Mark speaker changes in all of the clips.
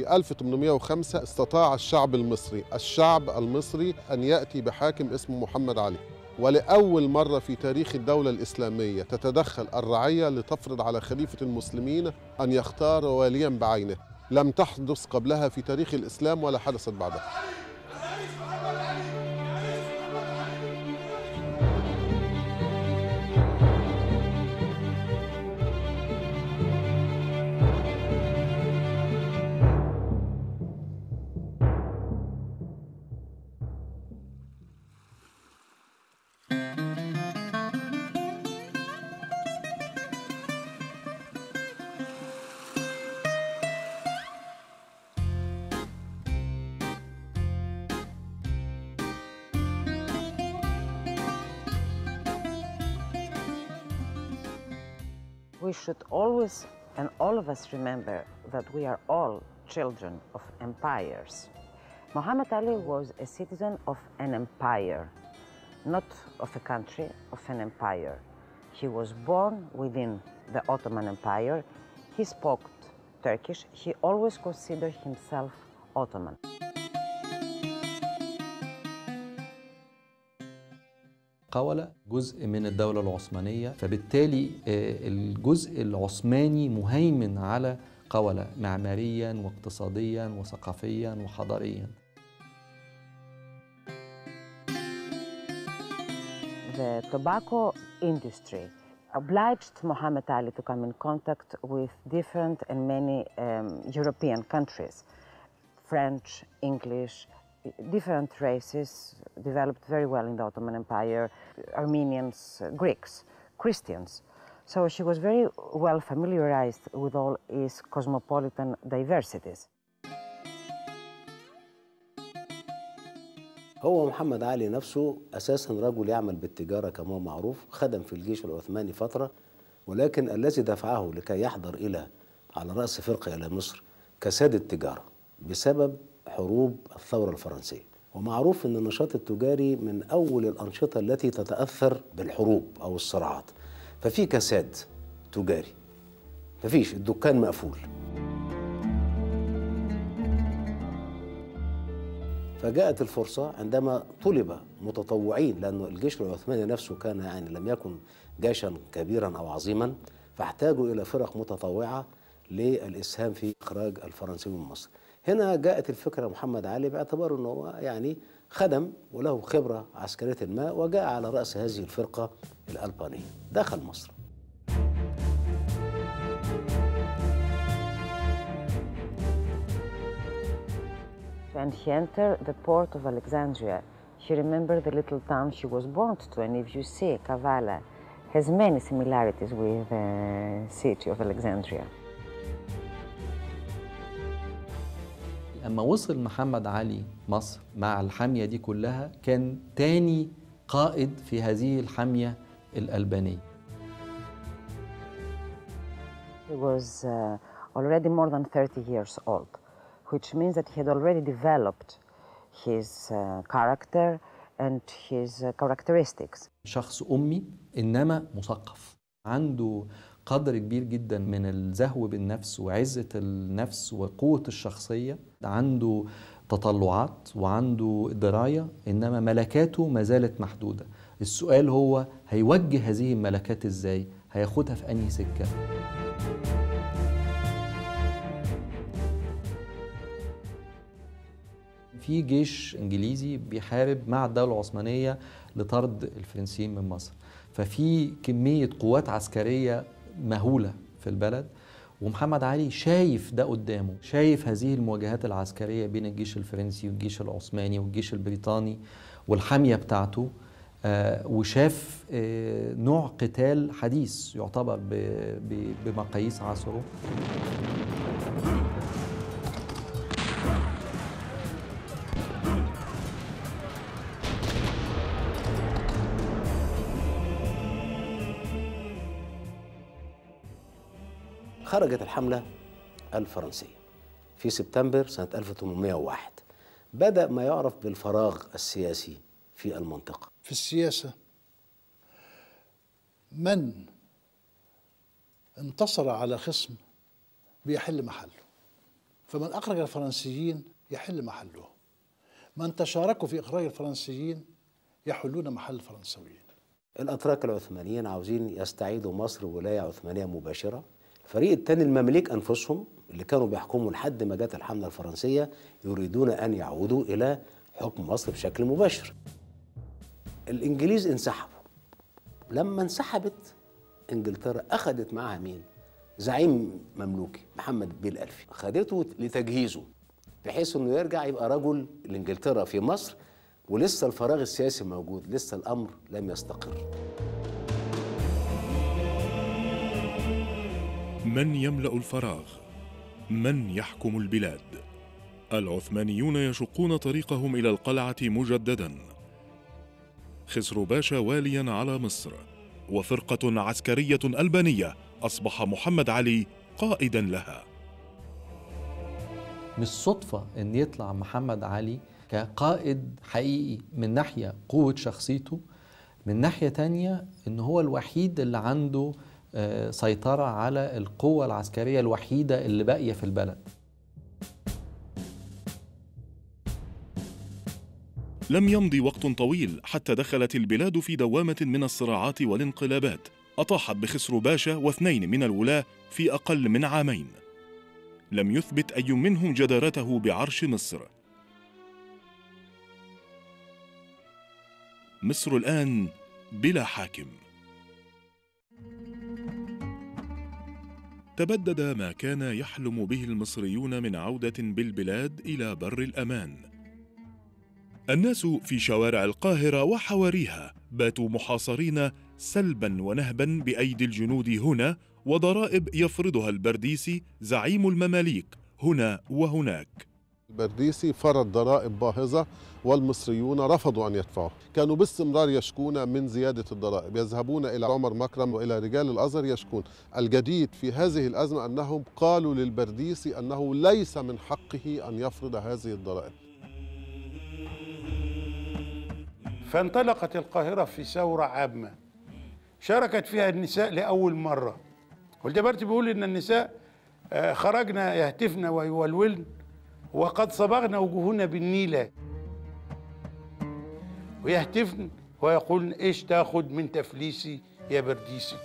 Speaker 1: في 1805 استطاع الشعب المصري الشعب المصري أن يأتي بحاكم اسمه محمد علي ولأول مرة في تاريخ الدولة الإسلامية تتدخل الرعية لتفرض على خليفة المسلمين أن يختار واليا بعينه لم تحدث قبلها في تاريخ الإسلام ولا حدثت بعدها
Speaker 2: we should always, and all of us remember, that we are all children of empires. Muhammad Ali was a citizen of an empire, not of a country, of an empire. He was born within the Ottoman Empire. He spoke Turkish. He always considered himself Ottoman.
Speaker 3: قولة جزء من الدولة العثمانية فبالتالي آه، الجزء العثماني مهيمن على قولة معماريا واقتصاديا وثقافيا وحضاريا
Speaker 2: The tobacco industry obliged Muhammad Ali to come in contact with different and many um, European countries. French, English, different races developed very well in the Ottoman Empire, Armenians, Greeks, Christians. So she was very well familiarized with all its cosmopolitan diversities.
Speaker 4: هو محمد علي نفسه اساسا رجل يعمل بالتجاره كما هو معروف خدم في الجيش العثماني فتره ولكن الذي دفعه لكي يحضر الى على راس فرقه الى مصر كساد التجاره بسبب حروب الثوره الفرنسيه ومعروف ان النشاط التجاري من اول الانشطه التي تتاثر بالحروب او الصراعات ففي كساد تجاري مفيش الدكان مقفول فجاءت الفرصة عندما طلب متطوعين لأن الجيش العثماني نفسه كان يعني لم يكن جيشا كبيرا أو عظيما فاحتاجوا إلى فرق متطوعة للإسهام في إخراج الفرنسيين من مصر هنا جاءت الفكرة محمد علي باعتباره أنه هو يعني خدم وله خبرة عسكرية ما وجاء على رأس هذه الفرقة الألبانية دخل مصر
Speaker 2: When he entered the port of Alexandria, he remembered the little town she was born to, and if you see, Kavala has many similarities with the city of Alexandria.
Speaker 3: أما وصل محمد علي مصر مع الحامية دي كلها كان تاني قائد في هذه الحامية الألبانية
Speaker 2: He was uh, already more than 30 years old, which means that he had already developed his uh, character and his uh, characteristics.
Speaker 3: شخص أمي إنما مثقف عنده قدر كبير جدا من الزهو بالنفس وعزة النفس وقوة الشخصية عنده تطلعات وعنده دراية إنما ملكاته ما زالت محدودة السؤال هو هيوجه هذه الملكات إزاي هياخدها في أنهي سكة في جيش انجليزي بيحارب مع الدوله العثمانيه لطرد الفرنسيين من مصر ففي كميه قوات عسكريه مهوله في البلد ومحمد علي شايف ده قدامه شايف هذه المواجهات العسكريه بين الجيش الفرنسي والجيش العثماني والجيش البريطاني والحاميه بتاعته آه، وشاف آه، نوع قتال حديث يعتبر ب- ب- بمقاييس عصره
Speaker 4: خرجت الحملة الفرنسية في سبتمبر سنة 1801 بدأ ما يعرف بالفراغ السياسي في المنطقة
Speaker 5: في السياسة من انتصر على خصم بيحل محله فمن أخرج الفرنسيين يحل محلهم من تشاركوا في إخراج الفرنسيين يحلون محل الفرنسويين
Speaker 4: الاتراك العثمانيين عاوزين يستعيدوا مصر ولايه عثمانيه مباشره الفريق الثاني المماليك انفسهم اللي كانوا بيحكموا لحد ما جت الحمله الفرنسيه يريدون ان يعودوا الى حكم مصر بشكل مباشر الانجليز انسحبوا لما انسحبت انجلترا اخذت معاها مين زعيم مملوكي محمد بيه الالفي خدته لتجهيزه بحيث انه يرجع يبقى رجل لانجلترا في مصر ولسه الفراغ السياسي موجود لسه الامر لم يستقر
Speaker 6: من يملا الفراغ من يحكم البلاد العثمانيون يشقون طريقهم الى القلعه مجددا خسرو باشا واليا على مصر وفرقه عسكريه البانيه اصبح محمد علي قائدا لها
Speaker 3: مش صدفة إن يطلع محمد علي كقائد حقيقي من ناحية قوة شخصيته من ناحية تانية إن هو الوحيد اللي عنده آه، سيطرة على القوة العسكرية الوحيدة اللي باقية في البلد
Speaker 6: لم يمض وقت طويل حتى دخلت البلاد في دوامة من الصراعات والانقلابات أطاحت بخسرو باشا واثنين من الولاة في أقل من عامين لم يثبت أي منهم جدارته بعرش مصر مصر الآن بلا حاكم تبدد ما كان يحلم به المصريون من عودة بالبلاد إلى بر الأمان الناس في شوارع القاهرة وحواريها باتوا محاصرين سلبا ونهبا بأيدي الجنود هنا وضرائب يفرضها البرديسي زعيم المماليك هنا وهناك
Speaker 1: البرديسي فرض ضرائب باهظة والمصريون رفضوا أن يدفعوا كانوا باستمرار يشكون من زيادة الضرائب يذهبون إلى عمر مكرم وإلى رجال الأزهر يشكون الجديد في هذه الأزمة أنهم قالوا للبرديسي أنه ليس من حقه أن يفرض هذه الضرائب
Speaker 7: فانطلقت القاهرة في ثورة عامة شاركت فيها النساء لأول مرة والجبرتي بيقول إن النساء آه، خرجنا يهتفن ويولولن وقد صبغنا وجوهنا بالنيلة ويهتفن ويقولن إيش تاخد من تفليسي يا برديسي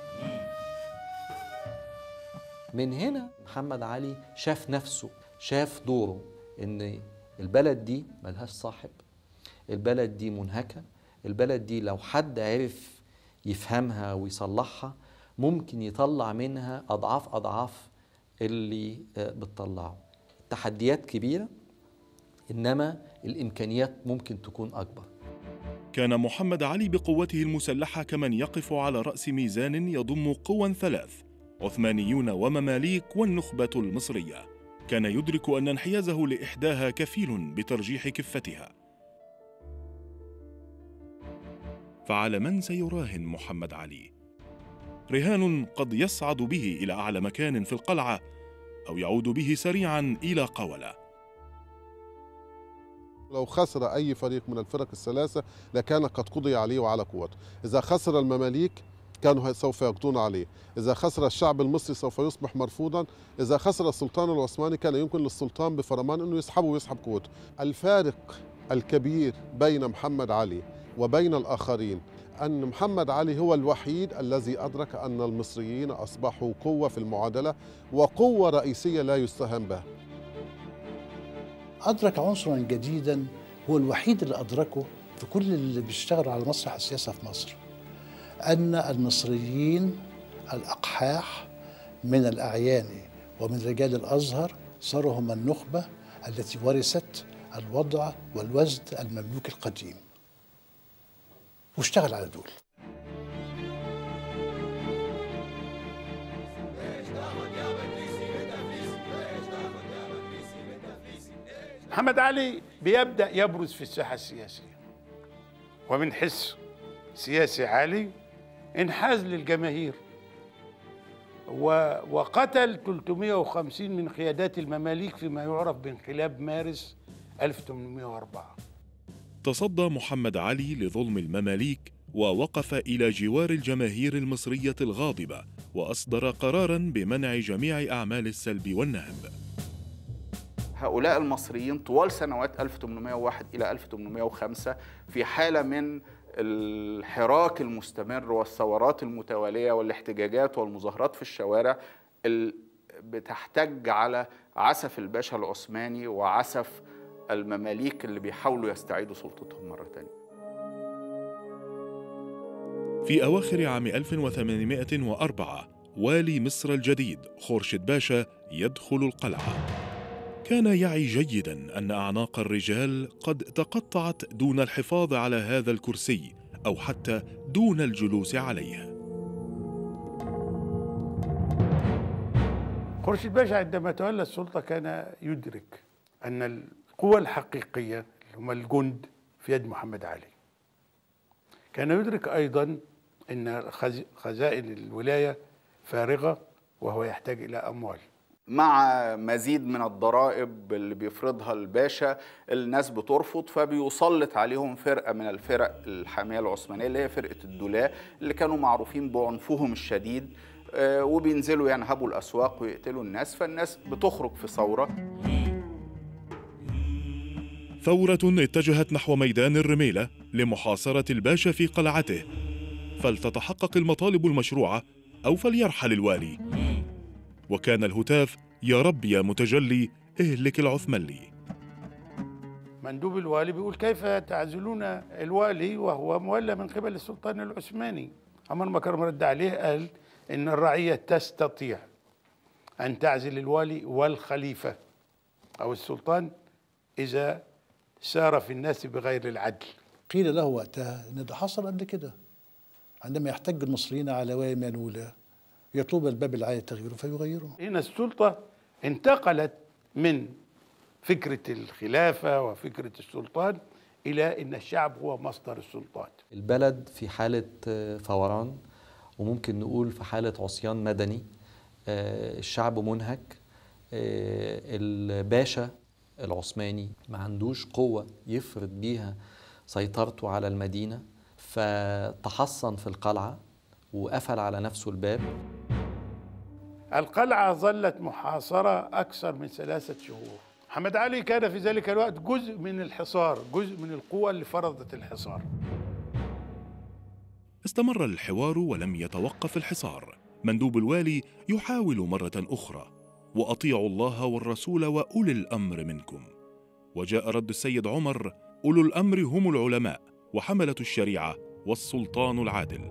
Speaker 3: من هنا محمد علي شاف نفسه شاف دوره ان البلد دي ملهاش صاحب البلد دي منهكة البلد دي لو حد عرف يفهمها ويصلحها ممكن يطلع منها أضعاف أضعاف اللي آه، بتطلعه التحديات كبيرة إنما الإمكانيات ممكن تكون أكبر
Speaker 6: كان محمد علي بقوته المسلحة كمن يقف على رأس ميزان يضم قوى ثلاث عثمانيون ومماليك والنخبة المصرية كان يدرك أن انحيازه لإحداها كفيل بترجيح كفتها فعلى من سيراهن محمد علي رهان قد يصعد به الى اعلى مكان في القلعه او يعود به سريعا الى قوله
Speaker 1: لو خسر أي فريق من الفرق الثلاثة لكان قد قضي عليه وعلى قوته إذا خسر المماليك كانوا سوف يقضون عليه إذا خسر الشعب المصري سوف يصبح مرفوضا إذا خسر السلطان العثماني كان يمكن للسلطان بفرمان أنه يسحبه ويسحب قوته الفارق الكبير بين محمد علي وبين الآخرين أن محمد علي هو الوحيد الذي أدرك أن المصريين أصبحوا قوة في المعادلة وقوة رئيسية لا يستهان بها
Speaker 5: أدرك عنصرا جديدا هو الوحيد اللي أدركه في كل اللي بيشتغلوا على مسرح السياسة في مصر أن المصريين الأقحاح من الأعيان ومن رجال الأزهر صاروا هم النخبة التي ورثت الوضع والوزن المملوكي القديم واشتغل على دول
Speaker 7: محمد علي بيبدأ يبرز في الساحة السياسية ومن حس سياسي عالي انحاز للجماهير و- وقتل 350 من قيادات المماليك فيما يعرف بانقلاب مارس 1804
Speaker 6: تصدى محمد علي لظلم المماليك ووقف الى جوار الجماهير المصريه الغاضبه واصدر قرارا بمنع جميع اعمال السلب والنهب
Speaker 8: هؤلاء المصريين طوال سنوات 1801 إلى 1805 في حالة من الحراك المستمر والثورات المتوالية والاحتجاجات والمظاهرات في الشوارع ال- بتحتج على عسف الباشا العثماني وعسف المماليك اللي بيحاولوا يستعيدوا سلطتهم مرة تانية
Speaker 6: في أواخر عام 1804 والي مصر الجديد خورشيد باشا يدخل القلعة كان يعي جيدا أن أعناق الرجال قد تقطعت دون الحفاظ على هذا الكرسي أو حتى دون الجلوس عليه
Speaker 7: خورشيد باشا عندما تولى السلطة كان يدرك أن القوة الحقيقية اللي هم الجند في يد محمد علي كان يدرك أيضا أن خز- خزائن الولاية فارغة وهو يحتاج إلى أموال
Speaker 8: مع مزيد من الضرائب اللي بيفرضها الباشا الناس بترفض فبيسلط عليهم فرقة من الفرق الحامية العثمانية اللي هي فرقة الدولاء اللي كانوا معروفين بعنفهم الشديد آه، وبينزلوا ينهبوا الأسواق ويقتلوا الناس فالناس بتخرج في ثورة
Speaker 6: ثورة اتجهت نحو ميدان الرميلة لمحاصرة الباشا في قلعته فلتتحقق المطالب المشروعة أو فليرحل الوالي وكان الهتاف يا رب يا متجلي اهلك العثملي
Speaker 7: مندوب الوالي بيقول كيف تعزلون الوالي وهو مولى من قبل السلطان العثماني عمر مكرم رد عليه قال ان الرعيه تستطيع ان تعزل الوالي والخليفه او السلطان اذا سار في الناس بغير العدل
Speaker 5: قيل له وقتها ان ده حصل قبل كده عندما يحتج المصريين على ولاية منولة يطلب الباب العالي تغييره فيغيره
Speaker 7: هنا السلطه انتقلت من فكره الخلافه وفكره السلطان الى ان الشعب هو مصدر السلطات
Speaker 3: البلد في حالة آه، فوران وممكن نقول في حالة عصيان مدني آه، الشعب منهك آه، الباشا العثماني ما عندوش قوة يفرض بيها سيطرته على المدينة فتحصن في القلعة وقفل على نفسه الباب
Speaker 7: القلعة ظلت محاصرة أكثر من ثلاثة شهور محمد علي كان في ذلك الوقت جزء من الحصار جزء من القوى اللي فرضت الحصار
Speaker 6: استمر الحوار ولم يتوقف الحصار مندوب الوالي يحاول مرة أخرى وأطيعوا الله والرسول وأولي الأمر منكم وجاء رد السيد عمر أولو الأمر هم العلماء وحملة الشريعة والسلطان العادل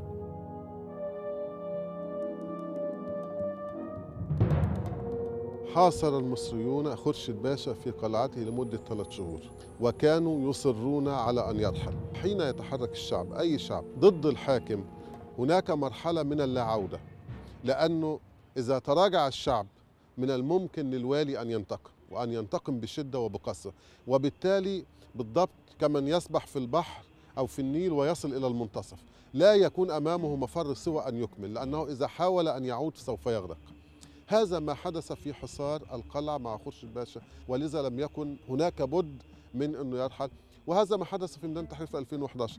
Speaker 1: حاصر المصريون خورشيد باشا في قلعته لمدة ثلاث شهور وكانوا يصرون على أن يرحل حين يتحرك الشعب أي شعب ضد الحاكم هناك مرحلة من اللا عودة لأنه إذا تراجع الشعب من الممكن للوالي أن ينتقم وأن ينتقم بشدة وبقسوة وبالتالي بالضبط كمن يسبح في البحر أو في النيل ويصل إلى المنتصف لا يكون أمامه مفر سوى أن يكمل لأنه إذا حاول أن يعود سوف يغرق هذا ما حدث في حصار القلعة مع خورشيد باشا ولذا لم يكن هناك بد من أنه يرحل وهذا ما حدث في ميدان التحرير في 2011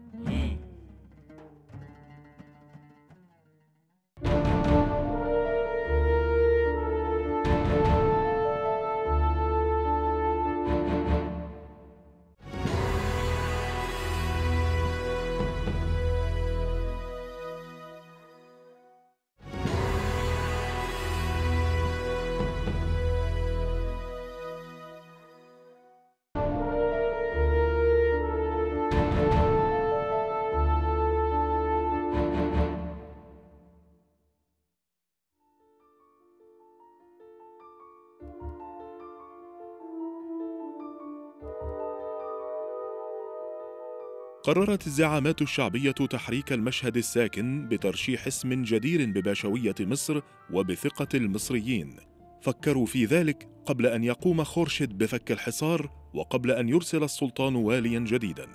Speaker 6: قررت الزعامات الشعبية تحريك المشهد الساكن بترشيح اسم جدير بباشوية مصر وبثقة المصريين فكروا في ذلك قبل أن يقوم خورشيد بفك الحصار وقبل أن يرسل السلطان واليا جديدا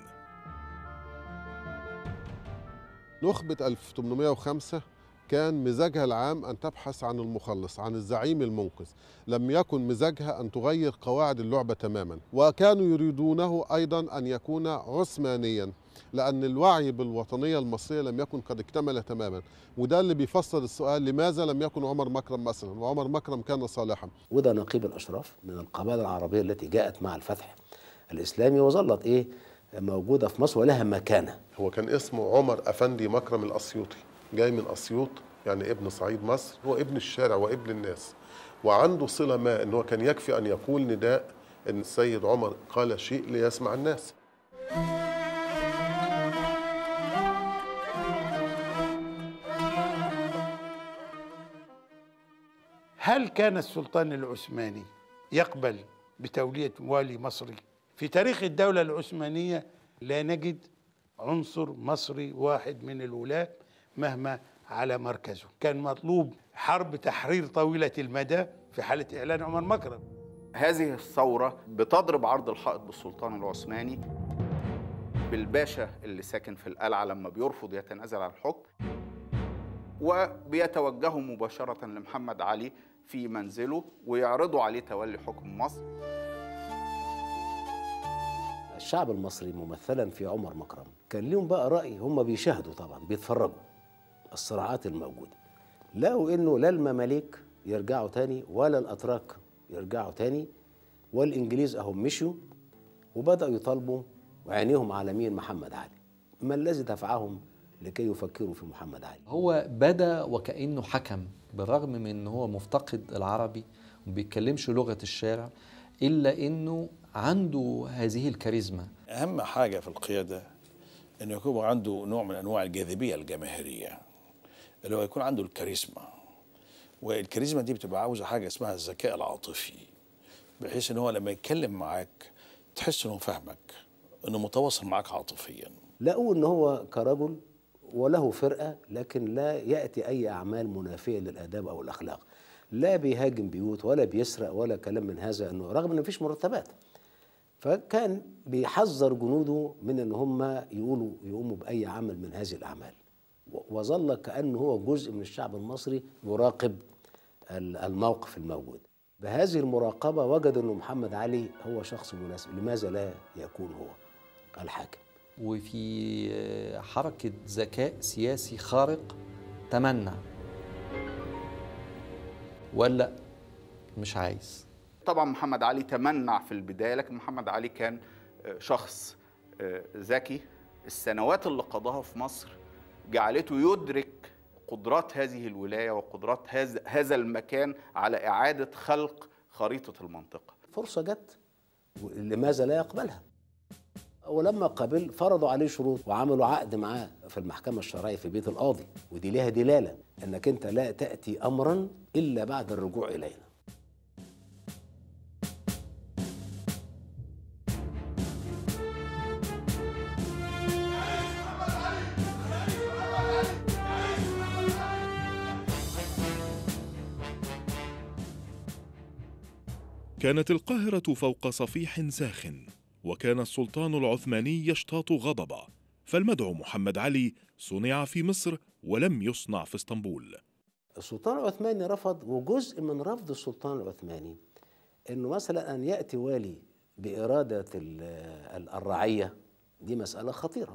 Speaker 1: نخبة 1805 كان مزاجها العام أن تبحث عن المخلص عن الزعيم المنقذ لم يكن مزاجها أن تغير قواعد اللعبة تماما وكانوا يريدونه أيضا أن يكون عثمانيا لأن الوعي بالوطنية المصرية لم يكن قد اكتمل تماما وده اللي بيفسر السؤال لماذا لم يكن عمر مكرم مثلا وعمر مكرم كان صالحا
Speaker 4: وده نقيب الاشراف من القبائل العربيه التي جاءت مع الفتح الاسلامي وظلت ايه موجوده في مصر ولها مكانه
Speaker 1: هو كان اسمه عمر أفندي مكرم الأسيوطي جاي من أسيوط يعني ابن صعيد مصر هو ابن الشارع وابن الناس وعنده صلة ما أنه كان يكفي أن يقول نداء أن السيد عمر قال شيء ليسمع الناس
Speaker 7: هل كان السلطان العثماني يقبل بتولية والي مصري؟ في تاريخ الدولة العثمانية لا نجد عنصر مصري واحد من الولاة مهما على مركزه كان مطلوب حرب تحرير طويلة المدى في حالة إعلان عمر مكرم
Speaker 8: هذه الثورة بتضرب عرض الحائط بالسلطان العثماني بالباشا اللي ساكن في القلعة لما بيرفض يتنازل عن الحكم وبيتوجهوا مباشرة لمحمد علي في منزله ويعرضوا عليه تولي حكم مصر
Speaker 4: الشعب المصري ممثلا في عمر مكرم كان لهم بقى رأي هم بيشاهدوا طبعا بيتفرجوا الصراعات الموجودة لقوا انه لا المماليك يرجعوا تاني ولا الاتراك يرجعوا تاني والانجليز اهم مشوا وبداوا يطالبوا وعينيهم على مين محمد علي ما الذي دفعهم لكي يفكروا في محمد علي
Speaker 3: هو بدا وكانه حكم بالرغم من ان هو مفتقد العربي وما بيتكلمش لغه الشارع الا انه عنده هذه الكاريزما
Speaker 9: اهم حاجه في القياده انه يكون عنده نوع من انواع الجاذبيه الجماهيريه اللي هو يكون عنده الكاريزما والكاريزما دي بتبقى عاوزه حاجه اسمها الذكاء العاطفي بحيث ان هو لما يتكلم معاك تحس انه فاهمك انه متواصل معاك عاطفيا
Speaker 4: لقوا ان هو كرجل وله فرقه لكن لا ياتي اي اعمال منافيه للاداب او الاخلاق لا بيهاجم بيوت ولا بيسرق ولا كلام من هذا انه رغم ان مفيش مرتبات فكان بيحذر جنوده من ان هم يقولوا يقوموا باي عمل من هذه الاعمال و- وظل كانه هو جزء من الشعب المصري يراقب ال- الموقف الموجود بهذه المراقبه وجد انه محمد علي هو شخص مناسب لماذا لا يكون هو الحاكم
Speaker 3: وفي حركه ذكاء سياسي خارق تمنع ولا مش عايز
Speaker 8: طبعا محمد علي تمنع في البدايه لكن محمد علي كان آه، شخص آه، ذكي السنوات اللي قضاها في مصر جعلته يدرك قدرات هذه الولايه وقدرات هذا هذا المكان على اعاده خلق خريطه المنطقه
Speaker 4: فرصة جت لماذا لا يقبلها ولما قبل فرضوا عليه شروط وعملوا عقد معاه في المحكمة الشرعية في بيت القاضي ودي ليها دلالة انك انت لا تأتي امرا الا بعد الرجوع الينا
Speaker 6: كانت القاهرة فوق صفيح ساخن وكان السلطان العثماني يشتاط غضبا فالمدعو محمد علي صنع في مصر ولم يصنع في اسطنبول
Speaker 4: السلطان العثماني رفض وجزء من رفض السلطان العثماني انه مثلا ان ياتي والي باراده ال- ال- الرعيه دي مساله خطيره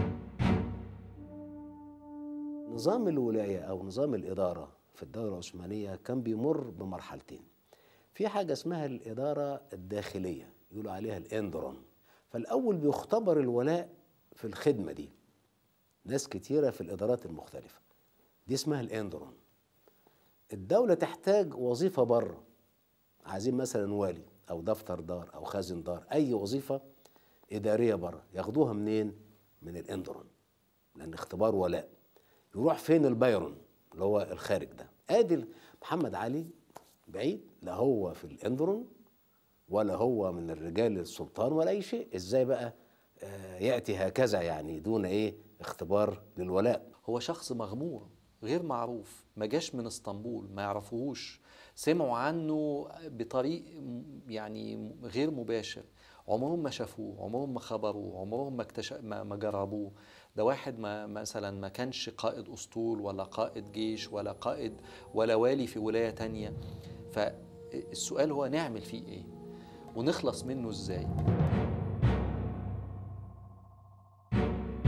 Speaker 4: نظام الولايه او نظام الاداره في الدوله العثمانيه كان بيمر بمرحلتين في حاجه اسمها الاداره الداخليه يقولوا عليها الاندرون فالاول بيختبر الولاء في الخدمه دي ناس كتيره في الادارات المختلفه دي اسمها الاندرون الدولة تحتاج وظيفة بره عايزين مثلا والي أو دفتر دار أو خازن دار أي وظيفة إدارية بره ياخدوها منين؟ من الاندرون لأن اختبار ولاء يروح فين البايرون اللي هو الخارج ده ادي محمد علي بعيد لا هو في الاندرون ولا هو من الرجال السلطان ولا أي شيء إزاي بقى آه، يأتي هكذا يعني دون إيه اختبار للولاء
Speaker 3: هو شخص مغمور غير معروف ما جاش من اسطنبول ما يعرفوهوش سمعوا عنه بطريق م- يعني م- غير مباشر عمرهم ما شافوه عمرهم ما خبروه عمرهم ما اكتش... ما ما جربوه ده واحد ما مثلا ما كانش قائد اسطول ولا قائد جيش ولا قائد ولا والي في ولاية تانية فالسؤال هو نعمل فيه ايه ونخلص منه ازاي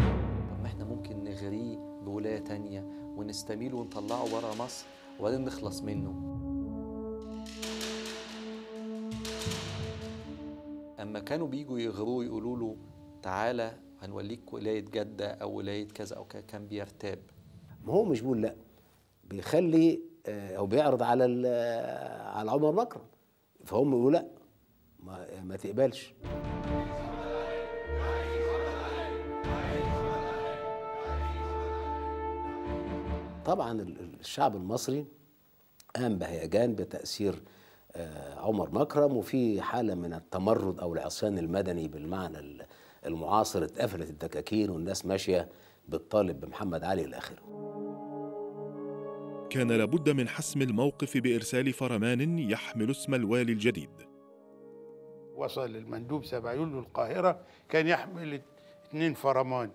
Speaker 3: نغريه بولاية تانية ونستميله ونطلعه برا مصر وبعدين نخلص منه اما كانوا بيجوا يغروه يقولوا له تعالى هنوليك ولايه جده او ولايه كذا او كذا كان بيرتاب
Speaker 4: ما هو مش بيقول لا بيخلي آه، او بيعرض على ال- على عمر مكرم فهم يقولوا لا ما, ما تقبلش طبعا ال- ال- الشعب المصري قام بهيجان بتأثير آه، عمر مكرم وفي حالة من التمرد أو العصيان المدني بالمعنى ال- المعاصر اتقفلت الدكاكين والناس ماشية بتطالب بمحمد علي إلى آخره
Speaker 6: كان لابد من حسم الموقف بإرسال فرمان يحمل اسم الوالي الجديد
Speaker 7: وصل المندوب 7 يوليو القاهرة كان يحمل اثنين فرمان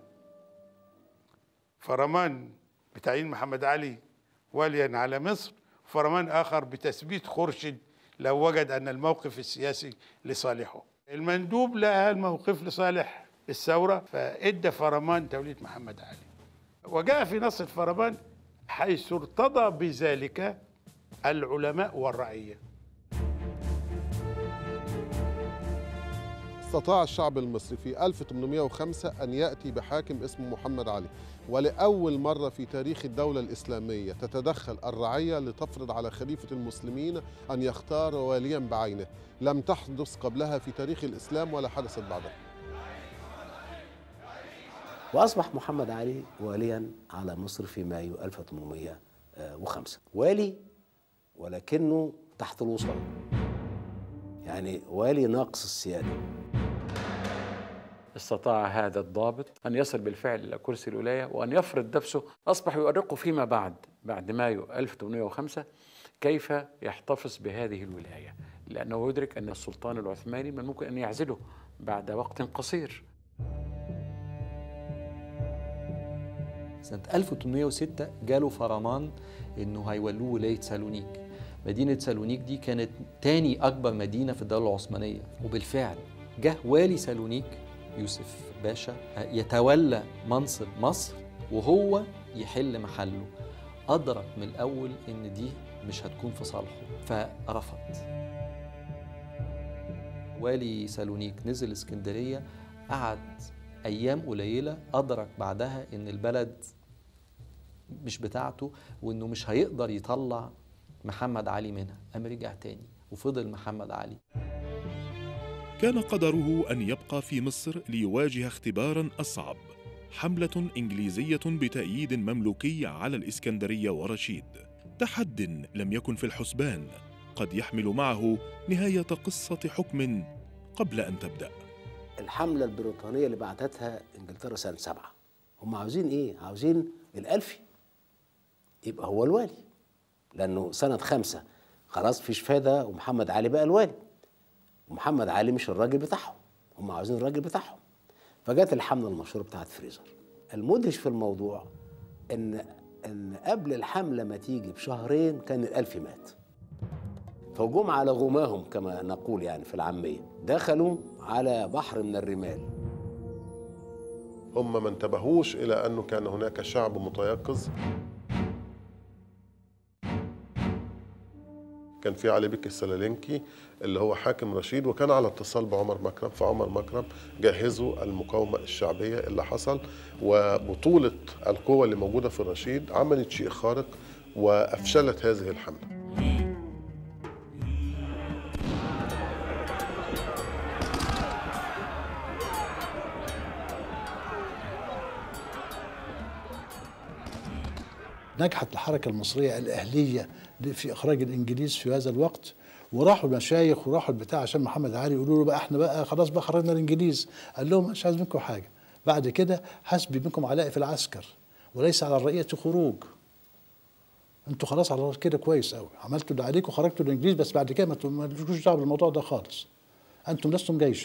Speaker 7: فرمان بتعيين محمد علي واليا على مصر فرمان آخر بتثبيت خورشيد لو وجد أن الموقف السياسي لصالحه المندوب لقى الموقف لصالح الثورة فإدى فرمان تولية محمد علي وجاء في نص الفرمان حيث ارتضى بذلك العلماء والرعيه
Speaker 1: استطاع الشعب المصري في 1805 أن يأتي بحاكم اسمه محمد علي ولأول مرة في تاريخ الدولة الإسلامية تتدخل الرعية لتفرض على خليفة المسلمين أن يختار واليا بعينه لم تحدث قبلها في تاريخ الإسلام ولا حدثت بعدها
Speaker 4: وأصبح محمد علي واليا على مصر في مايو 1805 والي ولكنه تحت الوصول يعني والي ناقص السيادة
Speaker 10: استطاع هذا الضابط أن يصل بالفعل إلى كرسي الولاية وأن يفرض نفسه أصبح يؤرقه فيما بعد بعد مايو 1805 كيف يحتفظ بهذه الولاية لأنه يدرك أن السلطان العثماني من ممكن أن يعزله بعد وقت قصير
Speaker 3: سنة 1806 جاله فرمان انه هيولوه ولاية سالونيك مدينة سالونيك دي كانت تاني أكبر مدينة في الدولة العثمانية وبالفعل جه والي سالونيك يوسف باشا يتولى منصب مصر وهو يحل محله أدرك من الأول إن دي مش هتكون في صالحه فرفض والي سالونيك نزل اسكندرية قعد أيام قليلة أدرك بعدها إن البلد مش بتاعته وإنه مش هيقدر يطلع محمد علي منها قام رجع تاني وفضل محمد علي
Speaker 6: كان قدره أن يبقى في مصر ليواجه اختبارا أصعب حملة إنجليزية بتأييد مملوكي على الإسكندرية ورشيد تحد لم يكن في الحسبان قد يحمل معه نهاية قصة حكم قبل أن تبدأ
Speaker 4: الحملة البريطانية اللي بعتتها انجلترا سنة سبعة هم عاوزين ايه؟ عاوزين الألفي يبقى هو الوالي لأنه سنة خمسة خلاص فيش فايدة ومحمد علي بقى الوالي ومحمد علي مش الراجل بتاعهم هم عاوزين الراجل بتاعهم فجت الحملة المشهورة بتاعت فريزر المدهش في الموضوع ان ان قبل الحملة ما تيجي بشهرين كان الألفي مات فجم على غماهم كما نقول يعني في العامية دخلوا على بحر من الرمال
Speaker 1: هم ما انتبهوش إلى أنه كان هناك شعب متيقظ كان في علي بك السلالنكي اللي هو حاكم رشيد وكان على اتصال بعمر مكرم فعمر مكرم جهزوا المقاومة الشعبية اللي حصل وبطولة القوة اللي موجودة في الرشيد عملت شيء خارق وأفشلت هذه الحملة
Speaker 5: نجحت الحركة المصرية الأهلية في إخراج الإنجليز في هذا الوقت وراحوا المشايخ وراحوا البتاع عشان محمد علي يقولوا له بقى احنا بقى خلاص بقى خرجنا الانجليز قال لهم مش عايز منكم حاجه بعد كده حسبي منكم علاء في العسكر وليس على الرئيه خروج انتوا خلاص على كده كويس قوي عملتوا اللي عليكم خرجتوا الانجليز بس بعد كده ما لكوش دعوه بالموضوع ده خالص انتم لستم جيشا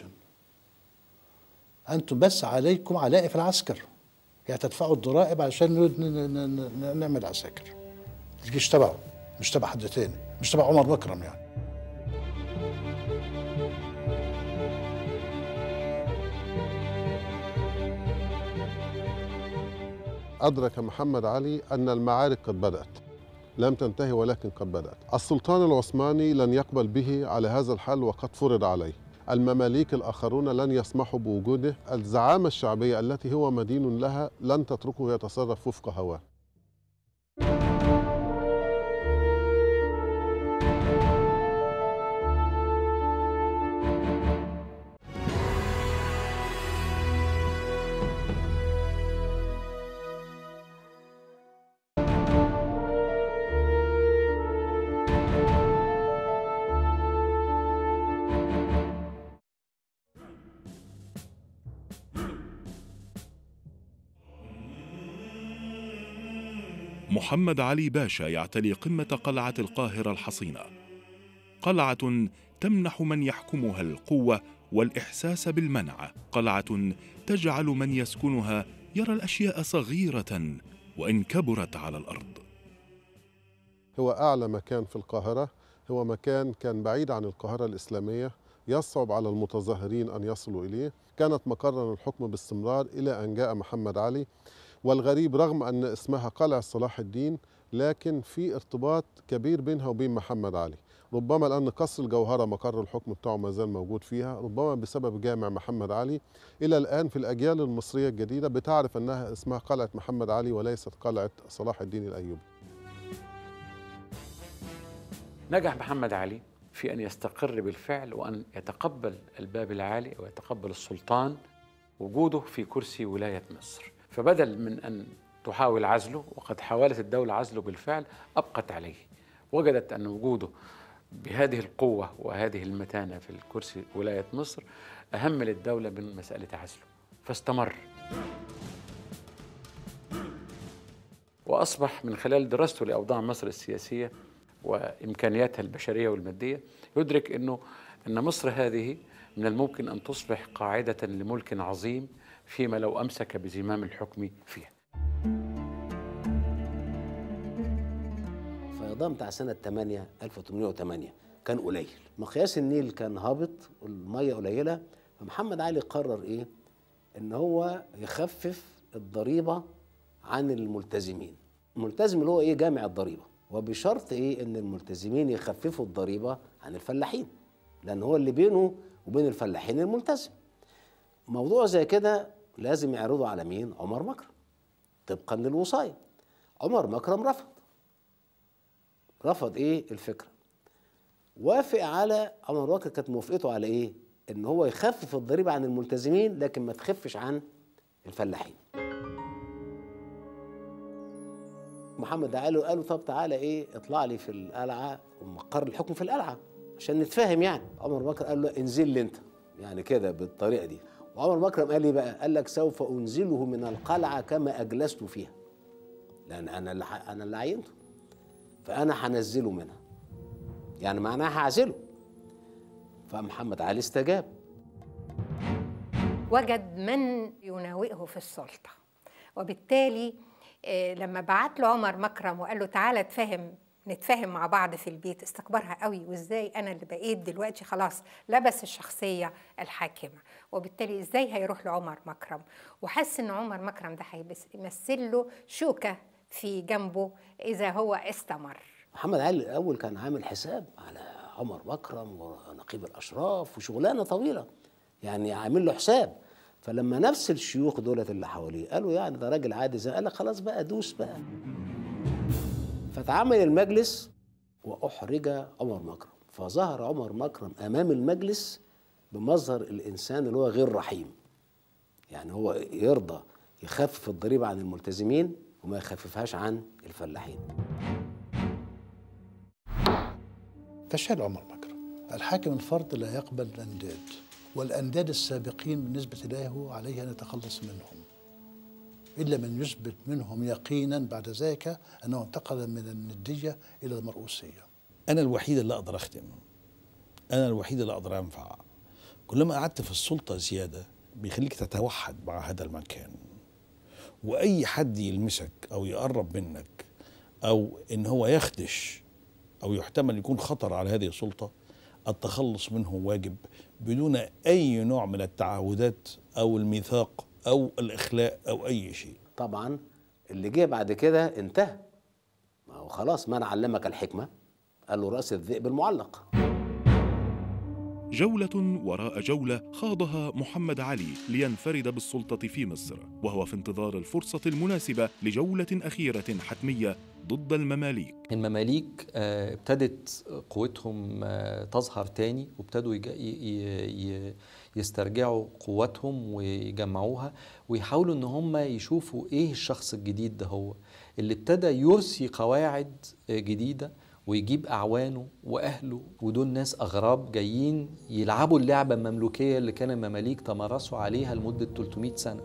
Speaker 5: انتم بس عليكم علاء في العسكر يعني تدفعوا الضرائب عشان نعمل عساكر الجيش تبعه مش تبع حد تاني مش تبع عمر مكرم يعني
Speaker 1: أدرك محمد علي أن المعارك قد بدأت لم تنتهي ولكن قد بدأت السلطان العثماني لن يقبل به على هذا الحال وقد فرض عليه المماليك الآخرون لن يسمحوا بوجوده الزعامة الشعبية التي هو مدين لها لن تتركه يتصرف وفق هواه
Speaker 6: محمد علي باشا يعتلي قمة قلعة القاهرة الحصينة. قلعة تمنح من يحكمها القوة والإحساس بالمنع، قلعة تجعل من يسكنها يرى الأشياء صغيرة وإن كبرت على الأرض.
Speaker 1: هو أعلى مكان في القاهرة هو مكان كان بعيد عن القاهرة الإسلامية يصعب على المتظاهرين أن يصلوا إليه كانت مقرا الحكم باستمرار إلى أن جاء محمد علي والغريب رغم أن اسمها قلعة صلاح الدين لكن في ارتباط كبير بينها وبين محمد علي ربما لأن قصر الجوهرة مقر الحكم بتاعه ما زال موجود فيها ربما بسبب جامع محمد علي إلى الآن في الأجيال المصرية الجديدة بتعرف أنها اسمها قلعة محمد علي وليست قلعة صلاح الدين الأيوبي
Speaker 10: نجح محمد علي في أن يستقر بالفعل وأن يتقبل الباب العالي ويتقبل السلطان وجوده في كرسي ولاية مصر فبدل من أن تحاول عزله وقد حاولت الدولة عزله بالفعل أبقت عليه وجدت أن وجوده بهذه القوة وهذه المتانة في الكرسي ولاية مصر أهم للدولة من مسألة عزله فاستمر وأصبح من خلال دراسته لأوضاع مصر السياسية وإمكانياتها البشرية والمادية يدرك أنه أن مصر هذه من الممكن أن تصبح قاعدة لملك عظيم فيما لو أمسك بزمام الحكم فيها
Speaker 4: فيضان بتاع سنة 8 1808 كان قليل مقياس النيل كان هابط والمية قليلة فمحمد علي قرر إيه إن هو يخفف الضريبة عن الملتزمين الملتزم اللي هو إيه جامع الضريبة وبشرط إيه إن الملتزمين يخففوا الضريبة عن الفلاحين لأن هو اللي بينه وبين الفلاحين الملتزم موضوع زي كده لازم يعرضوا على مين عمر مكرم طبقا للوصاية عمر مكرم رفض رفض ايه الفكره وافق على عمر مكرم كانت موافقته على ايه ان هو يخفف الضريبه عن الملتزمين لكن ما تخفش عن الفلاحين محمد قال قالوا طب تعالى ايه اطلع لي في القلعه ومقر الحكم في القلعه عشان نتفاهم يعني عمر مكرم قال له انزل لي انت يعني كده بالطريقه دي وعمر مكرم قال لي بقى قال لك سوف انزله من القلعه كما اجلست فيها لان انا اللي انا اللي عينته فانا هنزله منها يعني معناها هعزله فمحمد علي استجاب
Speaker 11: وجد من يناوئه في السلطه وبالتالي آه، لما بعت له عمر مكرم وقال له تعالى اتفاهم نتفاهم مع بعض في البيت استكبرها قوي وازاي انا اللي بقيت دلوقتي خلاص لبس الشخصيه الحاكمه وبالتالي ازاي هيروح لعمر مكرم وحس ان عمر مكرم ده هيمثل له شوكه في جنبه اذا هو استمر
Speaker 4: محمد علي الاول كان عامل حساب على عمر مكرم ونقيب الاشراف وشغلانه طويله يعني عامل له حساب فلما نفس الشيوخ دولت اللي حواليه قالوا يعني ده راجل عادي زي قال لك خلاص بقى دوس بقى فتعامل المجلس واحرج عمر مكرم فظهر عمر مكرم امام المجلس بمظهر الانسان اللي هو غير رحيم يعني هو يرضى يخفف الضريبه عن الملتزمين وما يخففهاش عن الفلاحين
Speaker 5: فشل عمر مكرم الحاكم الفرد لا يقبل الأنداد والأنداد السابقين بالنسبة له عليه أن يتخلص منهم إلا من يثبت منهم يقينا بعد ذلك أنه انتقل من الندية إلى المرؤوسية
Speaker 9: انا الوحيد اللي اقدر اخدم انا الوحيد اللي اقدر انفع كلما قعدت في السلطه زياده بيخليك تتوحد مع هذا المكان واي حد يلمسك او يقرب منك او ان هو يخدش او يحتمل يكون خطر على هذه السلطه التخلص منه واجب بدون اي نوع من التعهدات او الميثاق او الاخلاء او اي شيء
Speaker 4: طبعا اللي جه بعد كده انتهى ما هو خلاص من علمك الحكمه قال له راس الذئب المعلق
Speaker 6: جولة وراء جولة خاضها محمد علي لينفرد بالسلطة في مصر وهو في انتظار الفرصة المناسبة لجولة أخيرة حتمية ضد المماليك
Speaker 3: المماليك آه، ابتدت قوتهم آه، تظهر تاني وابتدوا يج- ي- ي- يسترجعوا قوتهم ويجمعوها ويحاولوا ان هم يشوفوا ايه الشخص الجديد ده هو اللي ابتدى يرسي قواعد آه، جديدة ويجيب أعوانه وأهله ودول ناس أغراب جايين يلعبوا اللعبة المملوكية اللي كان المماليك تمارسوا عليها لمدة 300 سنة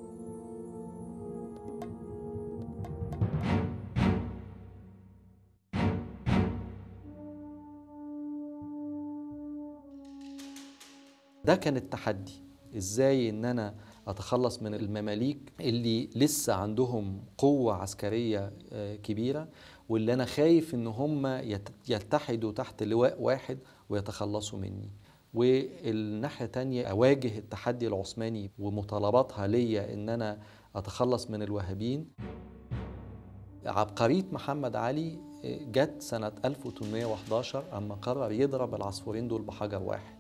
Speaker 3: ده كان التحدي ازاي ان انا اتخلص من المماليك اللي لسه عندهم قوة عسكرية آه، كبيرة واللي انا خايف ان هم يت- يتحدوا تحت لواء واحد ويتخلصوا مني والناحية تانية أواجه التحدي العثماني ومطالباتها ليا إن أنا أتخلص من الوهابيين عبقرية محمد علي آه، جت سنة 1811 أما قرر يضرب العصفورين دول بحجر واحد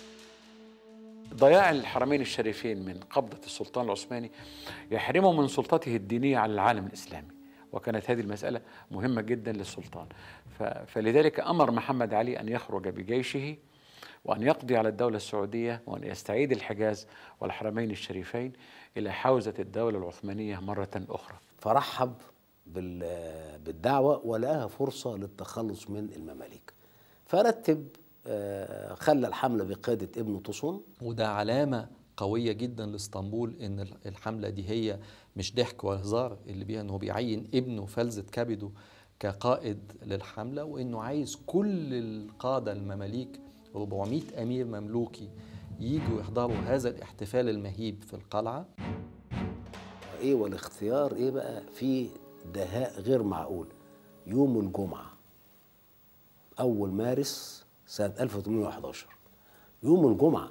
Speaker 10: ضياع الحرمين الشريفين من قبضة السلطان العثماني يحرمه من سلطته الدينية على العالم الإسلامي وكانت هذه المسألة مهمة جدا للسلطان ف- فلذلك أمر محمد علي أن يخرج بجيشه وأن يقضي على الدولة السعودية وأن يستعيد الحجاز والحرمين الشريفين إلى حوزة الدولة العثمانية مرة أخرى
Speaker 4: فرحب بال- بالدعوه ولقاها فرصه للتخلص من المماليك فرتب آه، خلى الحمله بقياده ابنه طوسون
Speaker 3: وده علامة قوية جدا لاسطنبول ان الحملة دي هي مش ضحك ولا هزار اللي بيها انه بيعين ابنه فلذة كبده كقائد للحملة وانه عايز كل القادة المماليك 400 امير مملوكي يجوا يحضروا هذا الاحتفال المهيب في القلعة
Speaker 4: ايه والاختيار ايه بقى في دهاء غير معقول يوم الجمعه اول مارس سنه 1811 يوم الجمعه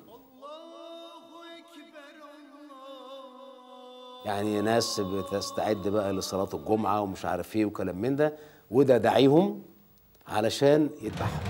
Speaker 4: يعني ناس بتستعد بقى لصلاه الجمعه ومش عارف ايه وكلام من ده وده داعيهم علشان يذبحوا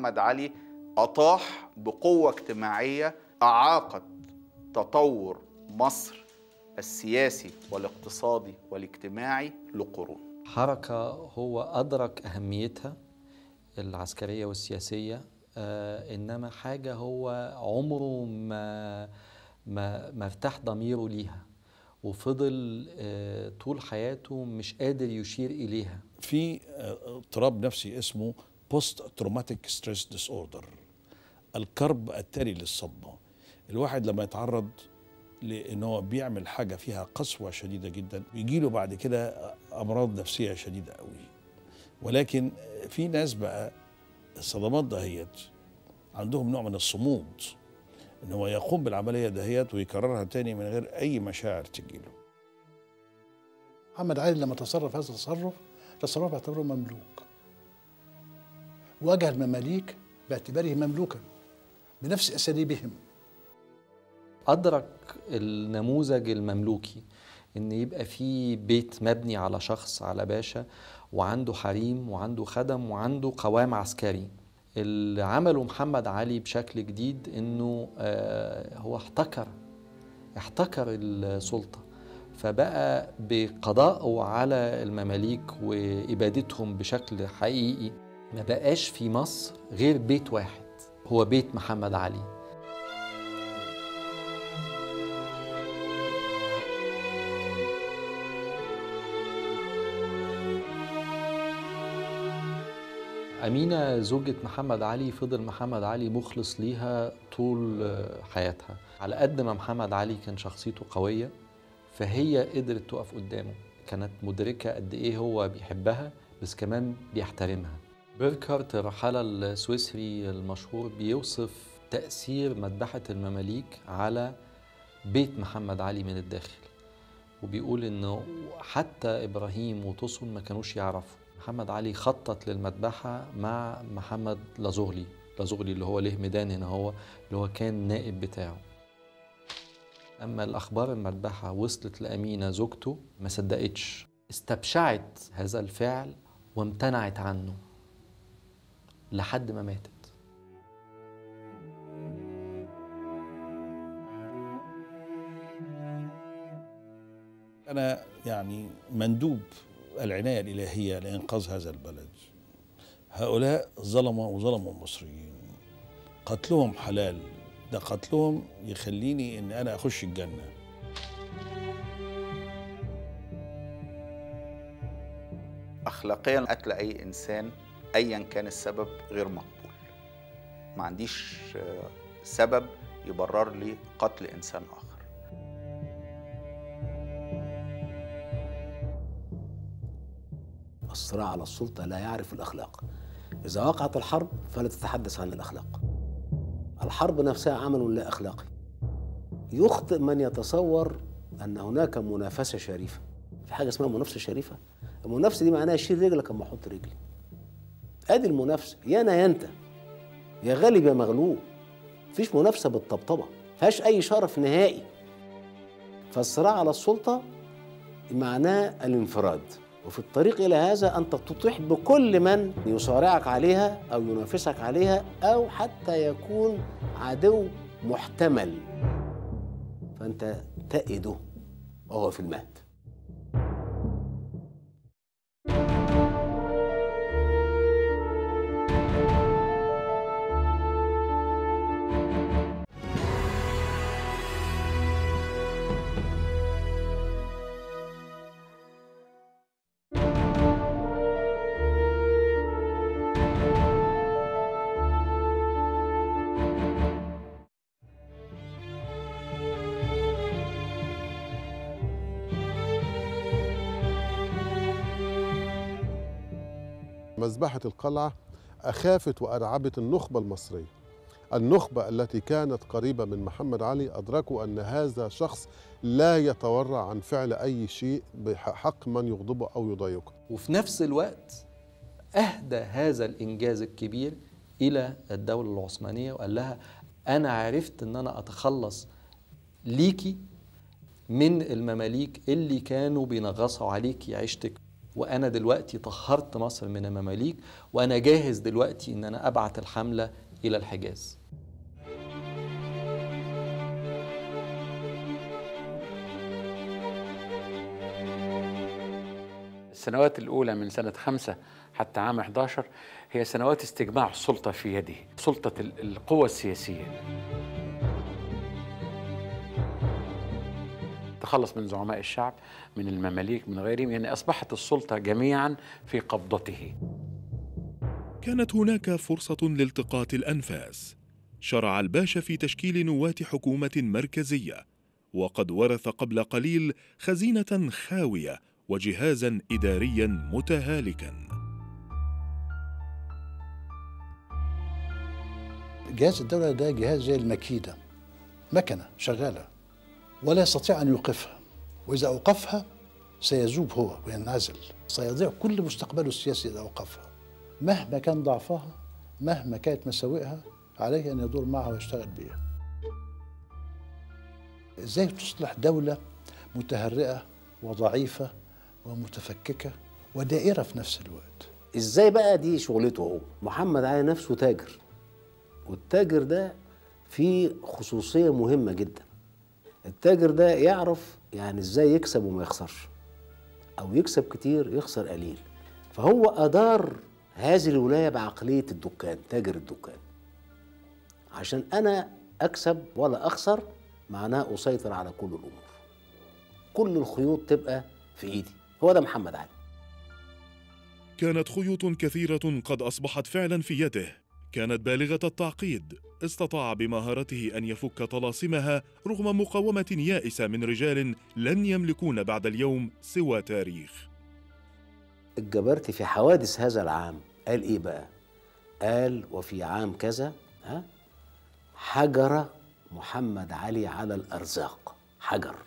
Speaker 8: محمد علي أطاح بقوة اجتماعية أعاقت تطور مصر السياسي والاقتصادي والاجتماعي لقرون
Speaker 3: حركة هو أدرك أهميتها العسكرية والسياسية آه إنما حاجة هو عمره ما ما ما ارتاح ضميره ليها وفضل آه طول حياته مش قادر يشير إليها
Speaker 9: في آه، اضطراب نفسي اسمه بوست تروماتيك ستريس ديس اوردر الكرب التالي للصدمه الواحد لما يتعرض لان هو بيعمل حاجه فيها قسوه شديده جدا بيجي له بعد كده امراض نفسيه شديده قوي ولكن في ناس بقى الصدمات دهيت عندهم نوع من الصمود ان هو يقوم بالعمليه دهيت ويكررها تاني من غير اي مشاعر تجيله
Speaker 5: محمد علي لما تصرف هذا التصرف تصرف باعتباره مملوك واجه المماليك باعتباره مملوكا بنفس اساليبهم
Speaker 3: أدرك النموذج المملوكي إن يبقى في بيت مبني على شخص على باشا وعنده حريم وعنده خدم وعنده قوام عسكري اللي عمله محمد علي بشكل جديد إنه آه هو احتكر احتكر السلطة فبقى بقضائه على المماليك وإبادتهم بشكل حقيقي ما بقاش في مصر غير بيت واحد هو بيت محمد علي أمينة زوجة محمد علي فضل محمد علي مخلص ليها طول حياتها على قد ما محمد علي كان شخصيته قوية فهي قدرت تقف قدامه كانت مدركة قد إيه هو بيحبها بس كمان بيحترمها بيركارت الرحالة السويسري المشهور بيوصف تأثير مذبحة المماليك على بيت محمد علي من الداخل وبيقول إنه حتى إبراهيم وطسن ما كانوش يعرفوا محمد علي خطط للمذبحة مع محمد لازغلي لازغلي اللي هو له ميدان هنا هو اللي هو كان نائب بتاعه أما الأخبار المذبحة وصلت لأمينة زوجته ما صدقتش استبشعت هذا الفعل وامتنعت عنه لحد ما ماتت
Speaker 9: أنا يعني مندوب العناية الإلهية لإنقاذ هذا البلد هؤلاء ظلموا وظلموا المصريين قتلهم حلال ده قتلهم يخليني إن أنا أخش الجنة
Speaker 8: أخلاقيا قتل أي إنسان أيا كان السبب غير مقبول ما عنديش آه، سبب يبرر لي قتل إنسان آخر
Speaker 4: الصراع على السلطة لا يعرف الأخلاق إذا وقعت الحرب فلا تتحدث عن الأخلاق الحرب نفسها عمل لا أخلاقي يخطئ من يتصور أن هناك منافسة شريفة في حاجة اسمها منافسة شريفة المنافسة دي معناها شيل رجلك أما أحط رجلي أدي المنافسة يا أنا يا أنت يا غالب يا مغلوب مفيش منافسة بالطبطبة فيهاش أي شرف نهائي فالصراع على السلطة معناه الانفراد وفي الطريق إلى هذا أنت تطيح بكل من يصارعك عليها أو ينافسك عليها أو حتى يكون عدو محتمل فأنت تئده وهو في المهد
Speaker 1: مذبحة القلعة أخافت وأرعبت النخبة المصرية النخبة التي كانت قريبة من محمد علي أدركوا أن هذا شخص لا يتورع عن فعل أي شيء بحق من يغضبه أو يضايقه
Speaker 3: وفي نفس الوقت أهدى هذا الإنجاز الكبير إلى الدولة العثمانية وقال لها أنا عرفت أن أنا أتخلص ليكي من المماليك اللي كانوا بينغصوا عليكي عيشتك وانا دلوقتي طهرت مصر من المماليك وانا جاهز دلوقتي ان انا ابعت الحمله الى الحجاز
Speaker 10: السنوات الأولى من سنة خمسة حتى عام 11 هي سنوات استجماع السلطة في يده سلطة ال- القوى السياسية تخلص من زعماء الشعب من المماليك من غيرهم يعني أصبحت السلطة جميعا في قبضته
Speaker 6: كانت هناك فرصة لالتقاط الأنفاس شرع الباشا في تشكيل نواة حكومة مركزية وقد ورث قبل قليل خزينة خاوية وجهازا إداريا متهالكا
Speaker 5: جهاز الدولة ده جهاز زي المكيدة مكنة شغالة ولا يستطيع أن يوقفها وإذا أوقفها سيذوب هو وينعزل سيضيع كل مستقبله السياسي إذا أوقفها مهما كان ضعفها مهما كانت مساوئها عليه أن يدور معها ويشتغل بها إزاي تصلح دولة متهرئة وضعيفة ومتفككة ودائرة في نفس الوقت
Speaker 4: ازاي بقى دي شغلته هو محمد علي نفسه تاجر والتاجر ده فيه خصوصية مهمة جدا التاجر ده يعرف يعني ازاي يكسب وما يخسرش او يكسب كتير يخسر قليل فهو ادار هذه الولاية بعقلية الدكان تاجر الدكان عشان انا اكسب ولا اخسر معناه اسيطر على كل الامور كل الخيوط تبقى في ايدي هو ده محمد علي
Speaker 6: كانت خيوط كثيرة قد أصبحت فعلا في يده كانت بالغة التعقيد استطاع بمهارته أن يفك طلاسمها رغم مقاومة يائسة من رجال لن يملكون بعد اليوم سوى تاريخ
Speaker 4: الجبرتي في حوادث هذا العام قال ايه بقى قال وفي عام كذا ها حجر محمد علي على الارزاق حجر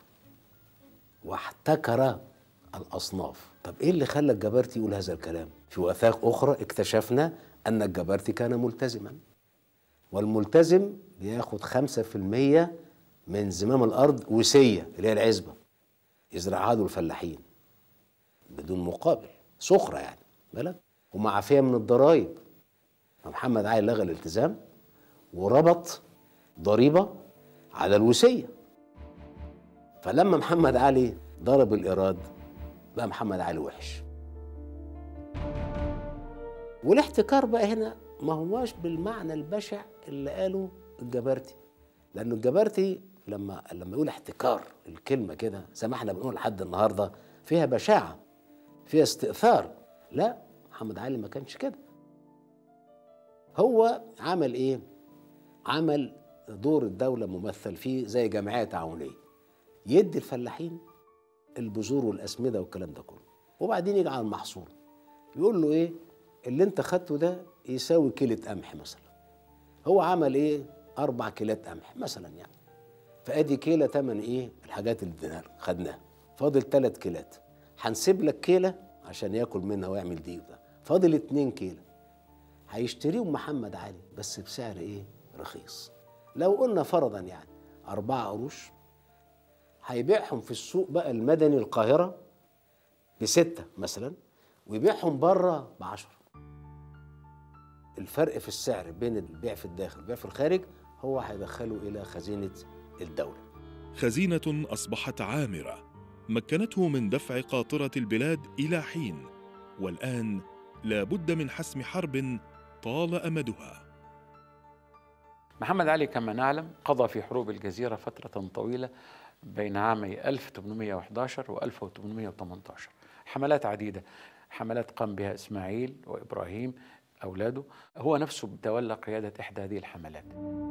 Speaker 4: واحتكر الاصناف طب ايه اللي خلى الجبرتي يقول هذا الكلام في وثائق اخرى اكتشفنا ان الجبرتي كان ملتزما والملتزم بياخد خمسة في المية من زمام الأرض وسية اللي هي العزبة يزرعها له الفلاحين بدون مقابل سخرة يعني بالك ومعافية من الضرائب محمد علي لغى الالتزام وربط ضريبة على الوسية فلما محمد علي ضرب الإيراد بقى محمد علي وحش والاحتكار بقى هنا ما هواش بالمعنى البشع اللي قاله الجبرتي لأنه الجبرتي لما لما يقول احتكار الكلمة كده زي ما احنا بنقول لحد النهارده فيها بشاعة فيها استئثار لا محمد علي ما كانش كده هو عمل ايه عمل دور الدولة ممثل فيه زي جمعية تعاونية يدي الفلاحين البذور والأسمدة والكلام ده كله وبعدين يجي على المحصول يقول له ايه اللي انت خدته ده يساوي كيلة قمح مثلا هو عمل ايه أربع كيلات قمح مثلا يعني فادي كيلة تمن ايه الحاجات اللي اديناها له خدناها فاضل ثلاث كيلات هنسيب لك كيلة عشان ياكل منها ويعمل دي وده فاضل اتنين كيلة هيشتريهم محمد علي بس بسعر ايه رخيص لو قلنا فرضا يعني أربعة قروش هيبيعهم في السوق بقى المدني القاهرة بستة مثلا ويبيعهم بره بعشرة الفرق في السعر بين البيع في الداخل والبيع في الخارج هو هيدخله إلى خزينة الدولة
Speaker 6: خزينة أصبحت عامرة مكنته من دفع قاطرة البلاد إلى حين والآن لا بد من حسم حرب طال أمدها
Speaker 10: محمد علي كما نعلم قضى في حروب الجزيرة فترة طويلة بين عامي 1811 و 1818 حملات عديدة حملات قام بها إسماعيل وإبراهيم أولاده هو نفسه تولى قيادة إحدى هذه الحملات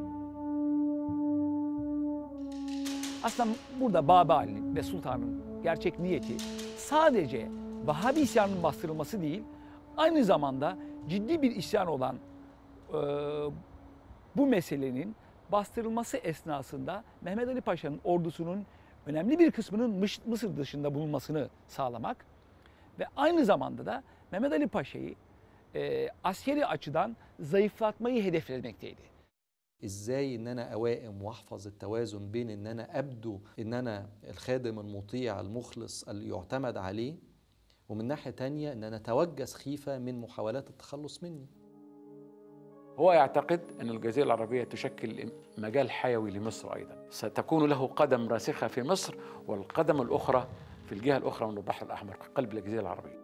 Speaker 12: Aslında burada Babali'nin ve Sultan'ın gerçek niyeti sadece Vahabi isyanının bastırılması değil, aynı zamanda ciddi bir isyan olan e, bu meselenin bastırılması esnasında Mehmet Ali Paşa'nın ordusunun önemli bir kısmının Mış- Mısır dışında bulunmasını sağlamak ve aynı zamanda da Mehmet Ali Paşa'yı e, askeri açıdan zayıflatmayı hedeflemekteydi.
Speaker 3: ازاي ان انا اوائم واحفظ التوازن بين ان انا ابدو ان انا الخادم المطيع المخلص اللي يعتمد عليه ومن ناحية تانية أن أنا أتوجه سخيفة من محاولات التخلص مني
Speaker 10: هو يعتقد أن الجزيرة العربية تشكل مجال حيوي لمصر أيضا ستكون له قدم راسخة في مصر والقدم الأخرى في الجهة الأخرى من البحر الأحمر قلب الجزيرة العربية